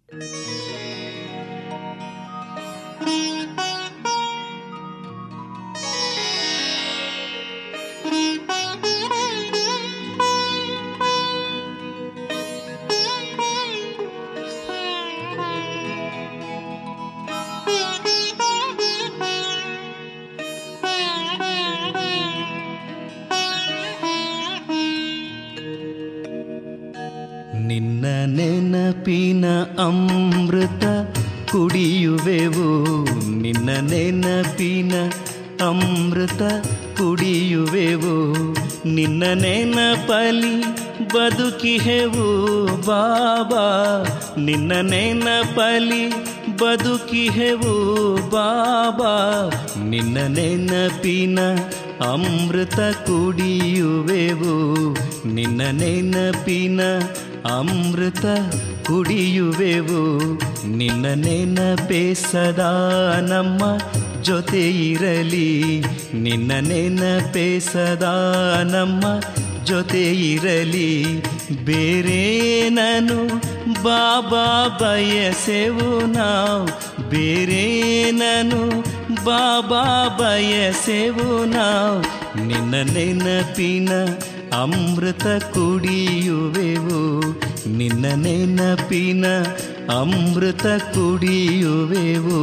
ನಿನ್ನ ನೆನಪಿನ ಅಮೃತ ಕುಡಿಯುವೆವು ನಿನ್ನ ನೆನಪಿನ ಅಮೃತ ಕುಡಿಯುವೆವು ನಿನ್ನ ನೆನಪಲಿ ಬದುಕಿಹೆವು ಬಾಬಾ ನಿನ್ನ ನೆನಪಲಿ ಬದುಕಿಹೆವು ಬಾಬಾ ನಿನ್ನ ನೆನಪಿನ ಅಮೃತ ಕುಡಿಯುವೆವು ನಿನ್ನ ನೆನಪಿನ ಅಮೃತ ಕುಡಿಯುವೆವು ನಿನ್ನ ನೆನಪೇ ಸದಾ ನಮ್ಮ ಜೊತೆ ಇರಲಿ ನಿನ್ನ ನೆನಪೇ ಸದಾ ನಮ್ಮ ಜೊತೆ ಇರಲಿ ಬೇರೆ ನಾನು ಬಾಬಾ ಬಯಸೆವು ನಾವು ಬೇರೆ ನಾನು ಬಾಬಾ ಬಯಸೆವು ನಾವು ನಿನ್ನ ನೆನಪಿನ ಅಮೃತ ಕುಡಿಯುವೆವು ನಿನ್ನ ನೆನಪಿನ ಅಮೃತ ಕುಡಿಯುವೆವು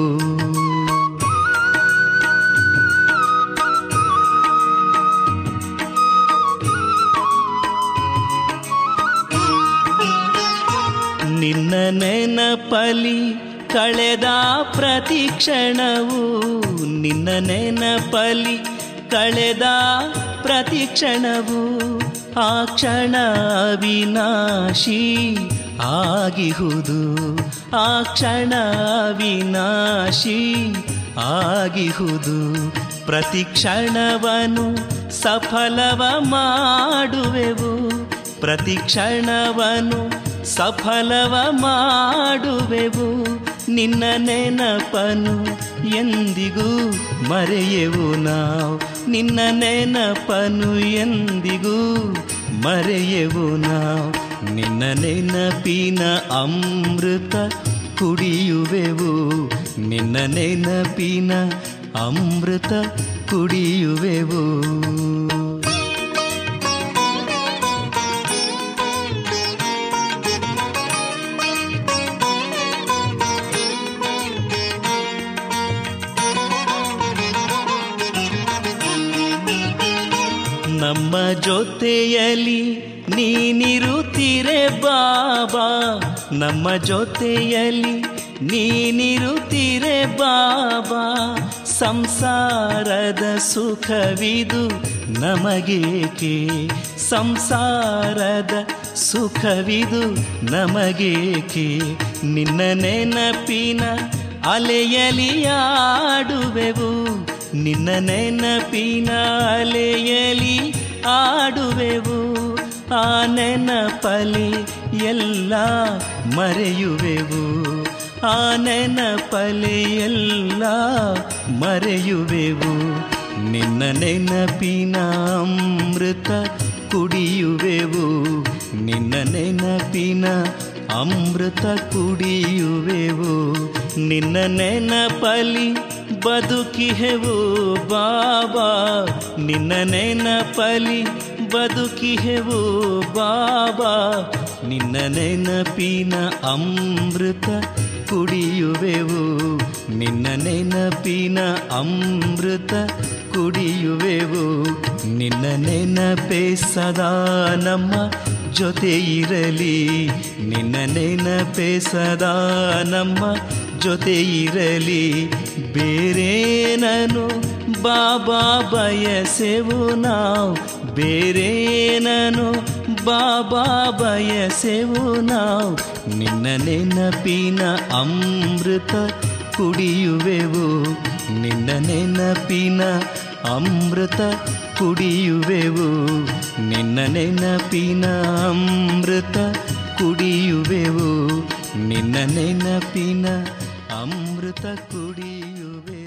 ನಿನ್ನ ನೆನಪಲಿ ಕಳೆದ ಪ್ರತಿ ಕ್ಷಣವು ನಿನ್ನ ನೆನಪಲಿ ಕಳೆದ ಪ್ರತಿ ಕ್ಷಣವು ಆ ಕ್ಷಣ ವಿನಾಶಿ ಆಗಿಹುದು ಆ ಕ್ಷಣ ವಿನಾಶಿ ಆಗಿಹುದು ಪ್ರತಿ ಕ್ಷಣವನು ಸಫಲವ ಮಾಡುವೆವು ಪ್ರತಿ ಕ್ಷಣವನು ಸಫಲವ ಮಾಡುವೆವು ನಿನ್ನ ನೆನಪನು ಎಂದಿಗೂ ಮರೆಯೆವು ನಾವು ನಿನ್ನ ನೆನಪನು ಎಂದಿಗೂ ಮರೆಯೆವು ನಾವು ನಿನ್ನ ನೆನಪಿನ ಅಮೃತ ಕುಡಿಯುವೆವು ನಿನ್ನ ನೆನಪಿನ ಅಮೃತ ಕುಡಿಯುವೆವು ನಮ್ಮ ಜೊತೆಯಲ್ಲಿ ನೀನಿರುತ್ತೀರೆ ಬಾಬಾ ನಮ್ಮ ಜೊತೆಯಲ್ಲಿ ನೀನಿರುತ್ತೀರೆ ಬಾಬಾ ಸಂಸಾರದ ಸುಖವಿದು ನಮಗೇಕೆ ಸಂಸಾರದ ಸುಖವಿದು ನಮಗೇಕೆ ನಿನ್ನ ನೆನಪಿನ ಅಲೆಯಲಿ ಆಡುವೆವು ನಿನ್ನ ನೆನಪಿನ ಅಲೆಯಲಿ ಆಡುವೆವು ಆ ನೆನಪಲಿ ಎಲ್ಲ ಮರೆಯುವೆವು ಆ ನೆನಪಲಿ ಎಲ್ಲ ಮರೆಯುವೆವು ನಿನ್ನ ನೆನಪಿನ ಅಮೃತ ಕುಡಿಯುವೆವು ನಿನ್ನ ನೆನಪಿನ ಅಮೃತ ಕುಡಿಯುವೆವು ನಿನ್ನ ನೆನಪಲಿ ಬದುಕಿಹೆವು ಬಾಬಾ ನಿನ್ನ ನೆನಪಲಿ ಬದುಕಿಹೆವು ಬಾಬಾ ನಿನ್ನ ನೆನಪಿನ ಅಮೃತ ಕುಡಿಯುವೆವು ನಿನ್ನ ನೆನಪಿನ ಅಮೃತ ಕುಡಿಯುವೆವು ನಿನ್ನ ನೆನಪೇ ಸದಾ ನಮ್ಮ ಜೊತೆ ಇರಲಿ ನಿನ್ನ ನೆನಪೇ ಸದಾ ನಮ್ಮ ಜೊತೆ ಇರಲಿ ಬೇರೆ ನಾನು ಬಾಬಾ ಬಯಸೆವು ನಾವು ಬೇರೆ ನಾನು ಬಾಬಾ ಬಯಸೆವು ನಾವು ನಿನ್ನ ನೆನಪಿನ ಅಮೃತ ಕುಡಿಯುವೆವು ನಿನ್ನ ನೆನಪಿನ ಅಮೃತ ಕುಡಿಯುವೆವು ನಿನ್ನ ನೆನಪಿನ ಅಮೃತ ಕುಡಿಯುವೆವು ನಿನ್ನ ನೆನಪಿನ ಅಮೃತ ಕುಡಿಯುವೆ